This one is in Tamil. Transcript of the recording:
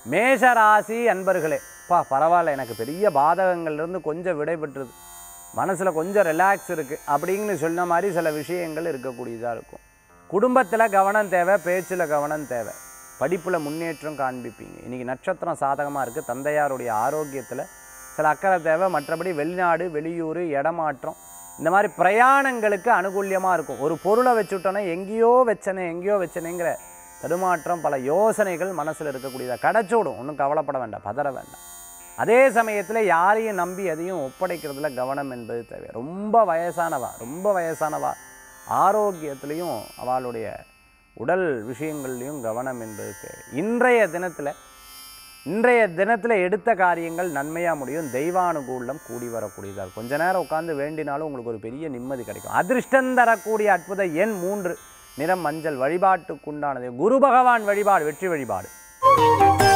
மேஷராசி அன்பர்களே பா பரவாயில்ல எனக்கு பெரிய பாதகங்கள்லேருந்து கொஞ்சம் விடைபெற்றுது மனசில் கொஞ்சம் ரிலாக்ஸ் இருக்குது அப்படின்னு சொன்ன மாதிரி சில விஷயங்கள் இருக்கக்கூடியதாக இருக்கும் குடும்பத்தில் கவனம் தேவை பேச்சில் கவனம் தேவை படிப்பில் முன்னேற்றம் காண்பிப்பீங்க இன்றைக்கி நட்சத்திரம் சாதகமாக இருக்குது தந்தையாருடைய ஆரோக்கியத்தில் சில அக்கறை தேவை மற்றபடி வெளிநாடு வெளியூர் இடமாற்றம் இந்த மாதிரி பிரயாணங்களுக்கு அனுகூல்யமாக இருக்கும் ஒரு பொருளை வச்சுட்டோன்னா எங்கேயோ வச்சனே எங்கேயோ வச்சனேங்கிற தடுமாற்றம் பல யோசனைகள் மனசில் இருக்கக்கூடியதாக கிடச்சோடும் ஒன்றும் கவலைப்பட வேண்டாம் பதற வேண்டாம் அதே சமயத்தில் யாரையும் நம்பி எதையும் ஒப்படைக்கிறதுல கவனம் என்பது தேவை ரொம்ப வயசானவா ரொம்ப வயசானவா ஆரோக்கியத்திலையும் அவளுடைய உடல் விஷயங்கள்லையும் கவனம் என்பது தேவை இன்றைய தினத்தில் இன்றைய தினத்தில் எடுத்த காரியங்கள் நன்மையாக முடியும் தெய்வானுகூலம் கூடி வரக்கூடியதாக இருக்கும். கொஞ்ச நேரம் உட்காந்து வேண்டினாலும் உங்களுக்கு ஒரு பெரிய நிம்மதி கிடைக்கும் அதிர்ஷ்டம் தரக்கூடிய அற்புத எண் மூன்று நிறம் மஞ்சள் வழிபாட்டுக்குண்டானது குரு பகவான் வழிபாடு வெற்றி வழிபாடு